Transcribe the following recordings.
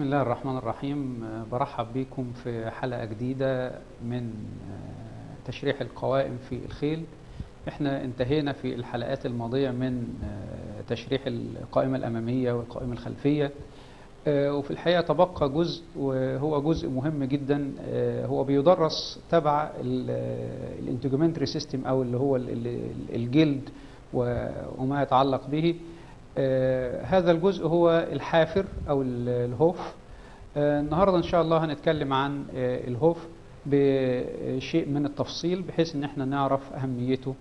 بسم الله الرحمن الرحيم برحب بكم في حلقة جديدة من تشريح القوائم في الخيل احنا انتهينا في الحلقات الماضية من تشريح القائمة الأمامية والقائمة الخلفية وفي الحقيقة تبقى جزء وهو جزء مهم جدا هو بيدرس تبع الانتجومنتري سيستم أو اللي هو الجلد وما يتعلق به آه هذا الجزء هو الحافر او الهوف آه النهارده ان شاء الله هنتكلم عن آه الهوف بشيء من التفصيل بحيث ان احنا نعرف اهميته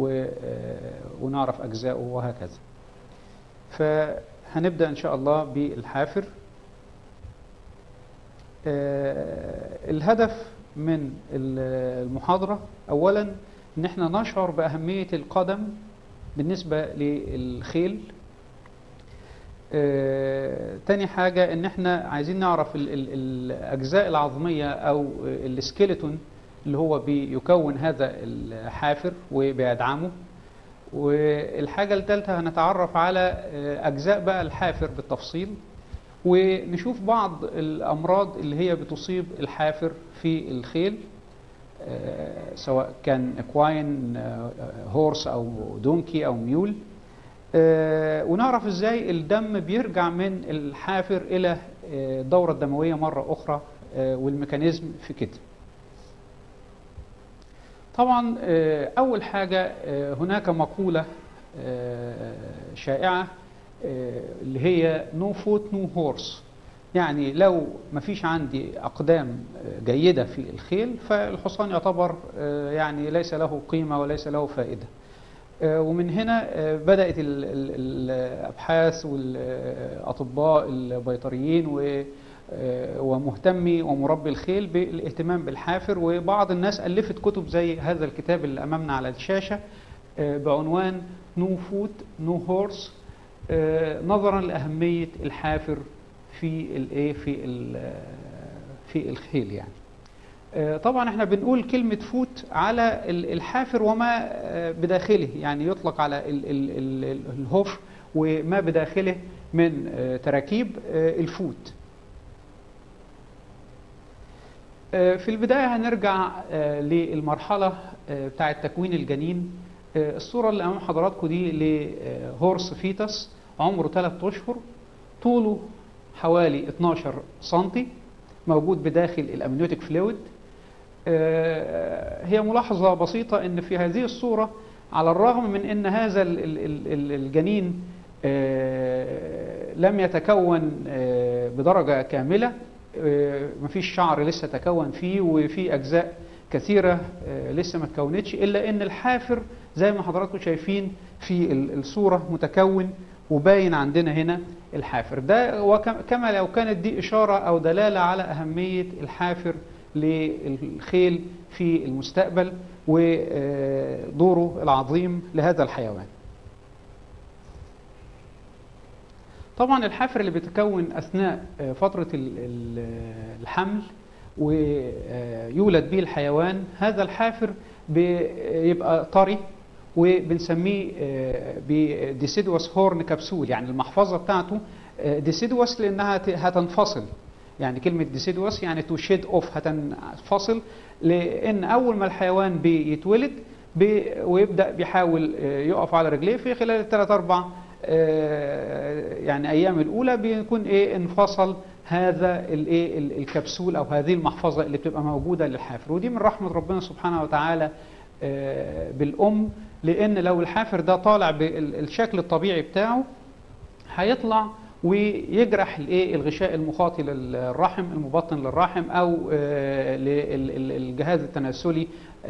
ونعرف اجزائه وهكذا فهنبدا ان شاء الله بالحافر الهدف من المحاضره اولا ان احنا نشعر باهميه القدم بالنسبه للخيل آه، تاني حاجة ان احنا عايزين نعرف ال ال الاجزاء العظمية او السكيلتون اللي هو بيكون هذا الحافر وبيدعمه والحاجة الثالثة هنتعرف على اجزاء بقى الحافر بالتفصيل ونشوف بعض الامراض اللي هي بتصيب الحافر في الخيل آه، سواء كان اكواين آه، هورس او دونكي او ميول آه ونعرف ازاي الدم بيرجع من الحافر الى آه الدورة الدموية مرة اخرى آه والميكانيزم في كده طبعا اول حاجة هناك مقولة شائعة اللي هي نو فوت نو هورس يعني لو ما فيش عندي أقدام جيدة في الخيل فالحصان يعتبر يعني ليس له قيمة وليس له فائدة ومن هنا بدأت الأبحاث والأطباء البيطريين ومهتمي ومربي الخيل بالاهتمام بالحافر وبعض الناس ألفت كتب زي هذا الكتاب اللي أمامنا على الشاشة بعنوان نو فوت نو هورس نظرا لأهمية الحافر في الايه في في الخيل يعني طبعا احنا بنقول كلمة فوت على الحافر وما بداخله يعني يطلق على الهوف وما بداخله من تراكيب الفوت في البداية هنرجع للمرحلة بتاعة تكوين الجنين الصورة اللي أمام حضراتكم دي لهورس فيتس عمره 3 أشهر طوله حوالي 12 سنتي موجود بداخل الامنيوتيك فلويد هي ملاحظة بسيطة ان في هذه الصورة على الرغم من ان هذا الجنين لم يتكون بدرجة كاملة مفيش شعر لسه تكون فيه وفي اجزاء كثيرة لسه ما تكونتش الا ان الحافر زي ما حضراتكم شايفين في الصورة متكون وباين عندنا هنا الحافر ده وكما لو كانت دي إشارة أو دلالة على أهمية الحافر للخيل في المستقبل ودوره العظيم لهذا الحيوان طبعا الحافر اللي بيتكون أثناء فترة الحمل ويولد به الحيوان هذا الحافر بيبقى طري وبنسميه بديسيدوس هورن كبسول يعني المحفظه بتاعته ديسيدوس لانها هتنفصل يعني كلمه ديسيدوس يعني تو شيد اوف هتنفصل لان اول ما الحيوان بيتولد بي ويبدا بيحاول يقف على رجليه في خلال الثلاث اربع يعني ايام الاولى بيكون ايه انفصل هذا الايه الكبسول او هذه المحفظه اللي بتبقى موجوده للحافر ودي من رحمه ربنا سبحانه وتعالى بالام لان لو الحافر ده طالع بالشكل الطبيعي بتاعه هيطلع ويجرح الايه الغشاء المخاطي للرحم المبطن للرحم او الجهاز التناسلي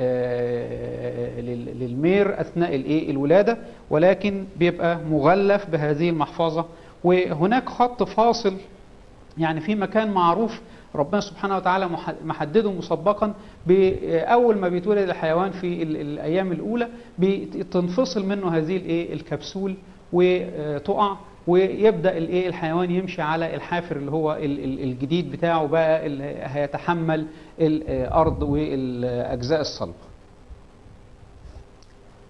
للمير اثناء الايه الولاده ولكن بيبقى مغلف بهذه المحفظه وهناك خط فاصل يعني في مكان معروف ربنا سبحانه وتعالى محدده مسبقا بأول ما بيتولد الحيوان في الأيام الأولى بتنفصل منه هذه الإيه الكبسول وتقع ويبدأ الإيه الحيوان يمشي على الحافر اللي هو الجديد بتاعه بقى اللي هيتحمل الأرض والأجزاء الصلبة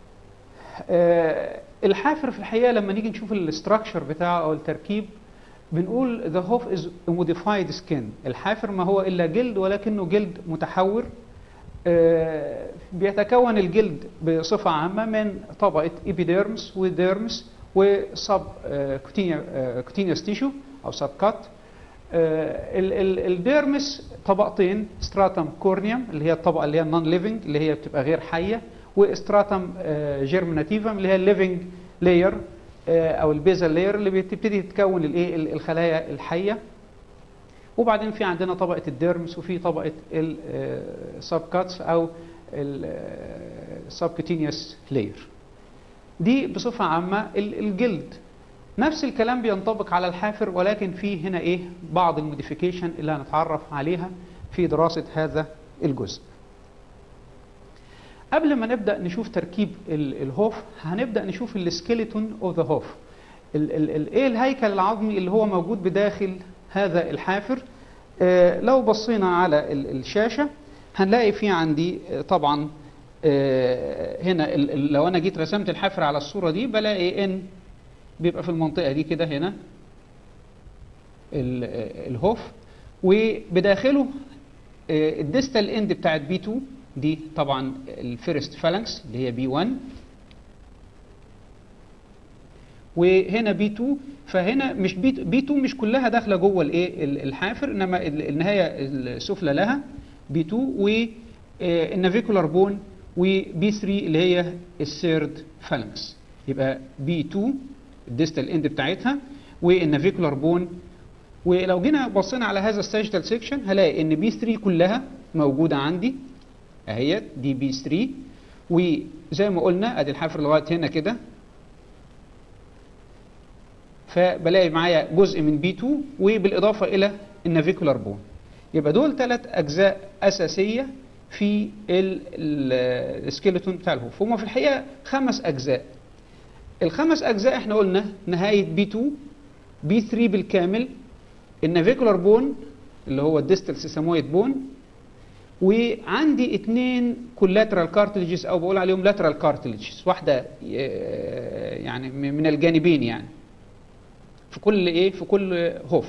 الحافر في الحقيقة لما نيجي نشوف الاستراكشر بتاعه أو التركيب بنقول the hoof is a modified skin الحافر ما هو إلا جلد ولكنه جلد متحور آه، بيتكون الجلد بصفة عامة من طبقة epidermis وديرمس وسب كوتينيوس تيشو أو سب كات الديرمس طبقتين ستراتم كورنيوم اللي هي الطبقة اللي هي النون ليفنج اللي هي بتبقى غير حية وستراتم جيرميناتيفم اللي هي الليفنج لاير او البيزل لاير اللي بتبتدي تتكون الايه الخلايا الحيه وبعدين في عندنا طبقه الديرمس وفي طبقه السب كاتس او السبكتينيوس لاير دي بصفه عامه ال- الجلد نفس الكلام بينطبق على الحافر ولكن في هنا ايه بعض الموديفيكيشن اللي هنتعرف عليها في دراسه هذا الجزء قبل ما نبدا نشوف تركيب ال- الهوف هنبدا نشوف السكيلتون اوف ذا هوف ايه الهيكل العظمي اللي هو موجود بداخل هذا الحافر آه، لو بصينا على ال- الشاشه هنلاقي في عندي آه، طبعا آه، هنا ال- ال- لو انا جيت رسمت الحافر على الصوره دي بلاقي ان بيبقى في المنطقه دي كده هنا ال- آه، الهوف وبداخله آه، الديستال اند بتاعت بي 2 دي طبعا الفيرست فالانكس اللي هي بي 1 وهنا بي 2 فهنا مش بي بي 2 مش كلها داخله جوه الايه ال- الحافر انما ال- النهايه السفلى لها بي 2 والنافيكولار بون وبي 3 اللي هي الثيرد فالانكس يبقى بي 2 الديستال اند بتاعتها والنافيكولار بون ولو جينا بصينا على هذا الساجيتال سيكشن هلاقي ان بي 3 كلها موجوده عندي اهيت دي بي 3 وزي ما قلنا ادي الحفر لغايه هنا كده فبلاقي معايا جزء من بي 2 وبالاضافه الى النافيكولار بون يبقى دول ثلاث اجزاء اساسيه في السكيلتون بتاع الهوف هما في الحقيقه خمس اجزاء الخمس اجزاء احنا قلنا نهايه بي 2 بي 3 بالكامل النافيكولار بون اللي هو الديستال سيسامويد بون وعندي اثنين كولاترال كارتلجز او بقول عليهم لاترال كارتلجز واحده آه، يعني م- من الجانبين يعني في كل ايه في كل هوف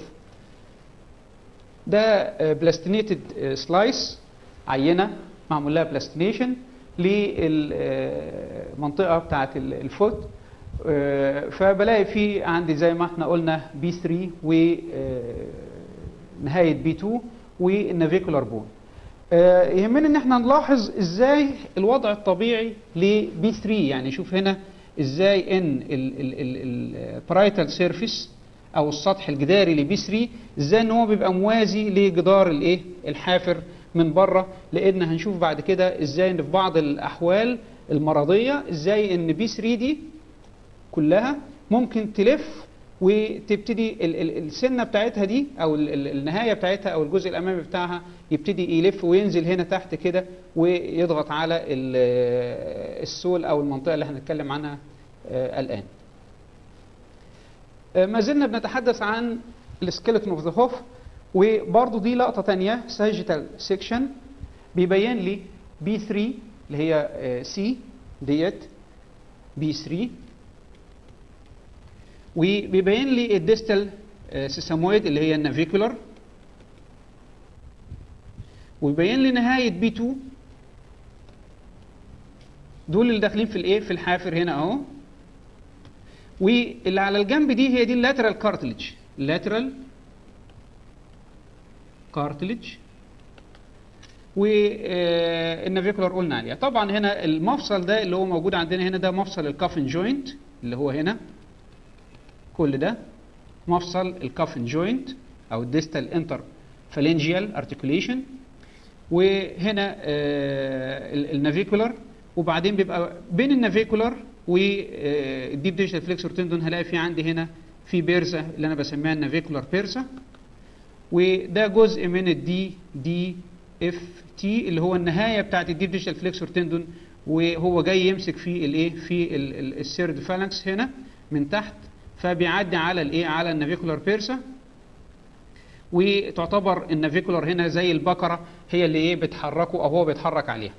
ده بلاستينيتد سلايس عينه معمول لها بلاستينيشن للمنطقه بتاعه ال- الفوت آه، فبلاقي في عندي زي ما احنا قلنا بي 3 ونهايه بي 2 والنافيكولار بون آه، يهمني ان احنا نلاحظ ازاي الوضع الطبيعي لبي 3 يعني شوف هنا ازاي ان البرايتال سيرفيس او السطح الجداري لبي 3 ازاي ان هو بيبقى موازي لجدار الايه الحافر من بره لان هنشوف بعد كده ازاي ان في بعض الاحوال المرضيه ازاي ان بي 3 دي كلها ممكن تلف وتبتدي ال- ال- السنه بتاعتها دي او ال- ال- النهايه بتاعتها او الجزء الامامي بتاعها يبتدي يلف وينزل هنا تحت كده ويضغط على ال- السول او المنطقه اللي هنتكلم عنها آه، الان. آه، ما زلنا بنتحدث عن السكيلتون اوف ذا هوف وبرضه دي لقطه ثانيه ساجيتال سيكشن بيبين لي بي 3 اللي هي سي ديت بي 3 وبيبين لي الديستال سيسامويد اللي هي النافيكولار ويبين لي نهايه بي 2 دول اللي داخلين في الايه في الحافر هنا اهو واللي على الجنب دي هي دي اللاترال كارتلج اللاترال كارتلج والنافيكولار قلنا عليها طبعا هنا المفصل ده اللي هو موجود عندنا هنا ده مفصل الكافن جوينت اللي هو هنا كل ده مفصل الكافن جوينت او الديستال انتر فالنجيال ارتكوليشن وهنا آه، ال- النافيكولار وبعدين بيبقى بين النافيكولار والديب ديجيتال فليكسور تندون هلاقي في عندي هنا في بيرزا اللي انا بسميها النافيكولار بيرزا وده جزء من الدي دي اف تي اللي هو النهايه بتاعت الديب ديجيتال فليكسور تندون وهو جاي يمسك في الايه في ال- ال- السيرد فالانكس هنا من تحت فبيعدي على الايه على النافيكولار بيرسا وتعتبر النافيكولار هنا زي البقره هي اللي ايه بتحركه او هو بيتحرك عليها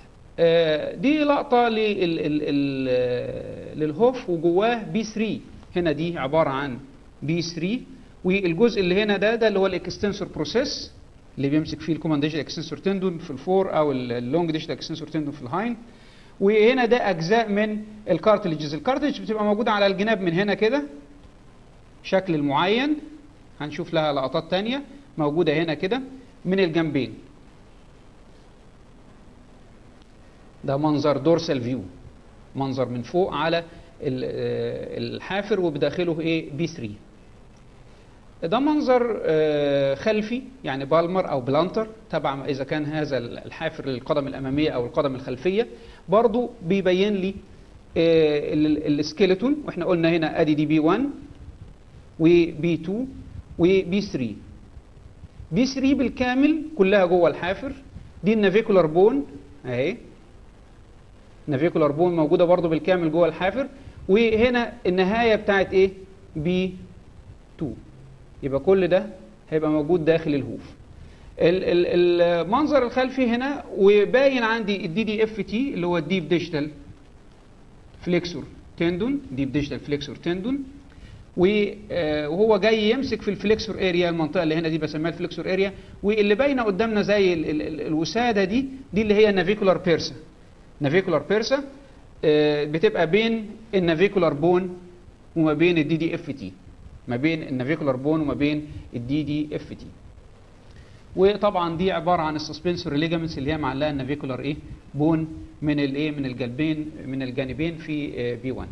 آه، دي لقطه لل- ال- ال- ال- للهوف وجواه بي 3 هنا دي عباره عن بي 3 والجزء اللي هنا ده ده اللي هو الاكستنسور بروسيس اللي بيمسك فيه الكوماند ديجيتال اكستنسور تندون في الفور او اللونج ديجيتال اكستنسور تندون في الهايند وهنا ده اجزاء من الكارتليجز الكارتليج بتبقى موجوده على الجناب من هنا كده شكل المعين هنشوف لها لقطات تانية موجودة هنا كده من الجنبين ده منظر دورسال فيو منظر من فوق على الحافر وبداخله ايه بي 3 ده منظر خلفي يعني بالمر او بلانتر تبع اذا كان هذا الحافر للقدم الاماميه او القدم الخلفيه برضو بيبين لي السكيلتون واحنا قلنا هنا ادي دي بي 1 وبي 2 وبي 3 بي 3 بالكامل كلها جوه الحافر دي النافيكولار بون اهي نافيكولار بون موجوده برضو بالكامل جوه الحافر وهنا النهايه بتاعت ايه بي 2 يبقى كل ده هيبقى موجود داخل الهوف المنظر الخلفي هنا وباين عندي الدي دي اف تي اللي هو الديب ديجيتال فليكسور تندون ديب ديجيتال فليكسور تندون وهو جاي يمسك في الفليكسور اريا المنطقه اللي هنا دي بسميها الفليكسور اريا واللي باينه قدامنا زي ال ال الوساده دي دي اللي هي النافيكولار بيرسا نافيكولار بيرسا بتبقى بين النافيكولار بون وما بين الدي دي اف تي ما بين النافيكولار بون وما بين الدي دي اف تي وطبعا دي عباره عن السسبنسور ليجامنتس اللي هي معلقه النافيكولار ايه بون من الايه من الجلبين من الجانبين في بي 1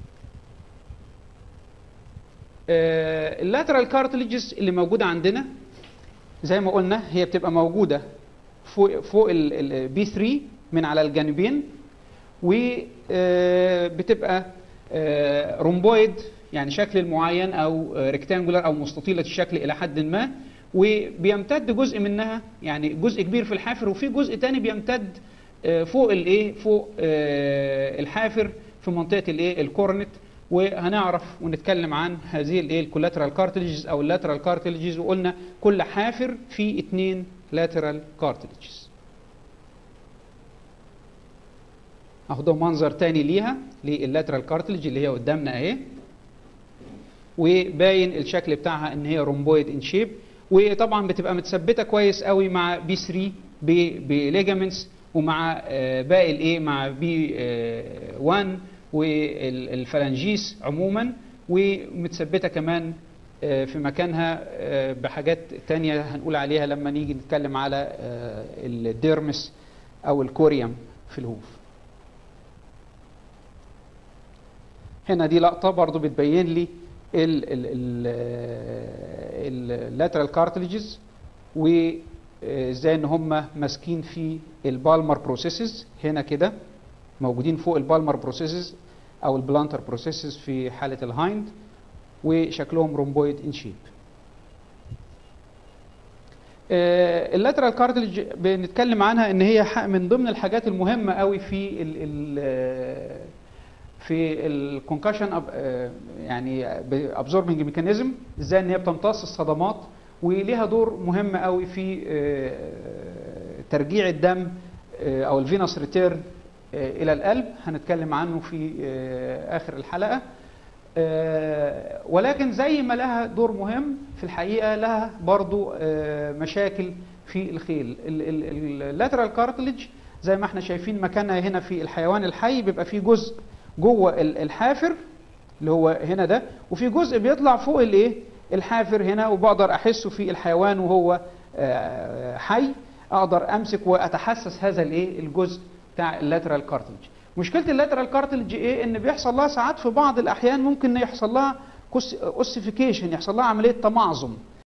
اللاترال كارتليجز اللي موجوده عندنا زي ما قلنا هي بتبقى موجوده فوق فوق البي 3 من على الجانبين وبتبقى رومبويد يعني شكل معين او ريكتانجولار او مستطيله الشكل الى حد ما وبيمتد جزء منها يعني جزء كبير في الحافر وفي جزء تاني بيمتد فوق الايه فوق الحافر في منطقه الايه الكورنت وهنعرف ونتكلم عن هذه الايه الكولاترال كارتليجز او اللاترال كارتليجز وقلنا كل حافر فيه اثنين لاترال كارتليجز اهو ده منظر تاني ليها لللاترال كارتليج اللي هي قدامنا اهي وباين الشكل بتاعها ان هي رومبويد ان شيب وطبعا بتبقى متثبته كويس قوي مع بي 3 بليجامنتس ومع باقي الايه مع بي 1 والفلانجيس عموما ومتثبته كمان في مكانها بحاجات تانية هنقول عليها لما نيجي نتكلم على الديرمس او الكوريوم في الهوف هنا دي لقطة برضو بتبين لي اللاترال كارتليجز وازاي ان هم ماسكين في البالمر بروسيسز هنا كده موجودين فوق البالمر بروسيسز او البلانتر بروسيسز في حالة الهايند وشكلهم رومبويد ان شيب اللاترال كارتليج بنتكلم عنها ان هي من ضمن الحاجات المهمة قوي في ال ال في الكونكشن يعني ابزوربنج ميكانيزم ازاي ان هي بتمتص الصدمات وليها دور مهم قوي في ترجيع الدم او الفينوس ريتيرن الى القلب هنتكلم عنه في اخر الحلقه ولكن زي ما لها دور مهم في الحقيقه لها برضو مشاكل في الخيل اللاترال كارتليج زي ما احنا شايفين مكانها هنا في الحيوان الحي بيبقى فيه جزء جوه الحافر اللي هو هنا ده وفي جزء بيطلع فوق الايه الحافر هنا وبقدر احسه في الحيوان وهو حي اقدر امسك واتحسس هذا الايه الجزء بتاع اللاترال كارتلج مشكله اللاترال كارتلج ايه ان بيحصل لها ساعات في بعض الاحيان ممكن يحصل لها اوسيفيكيشن يحصل لها عمليه تمعظم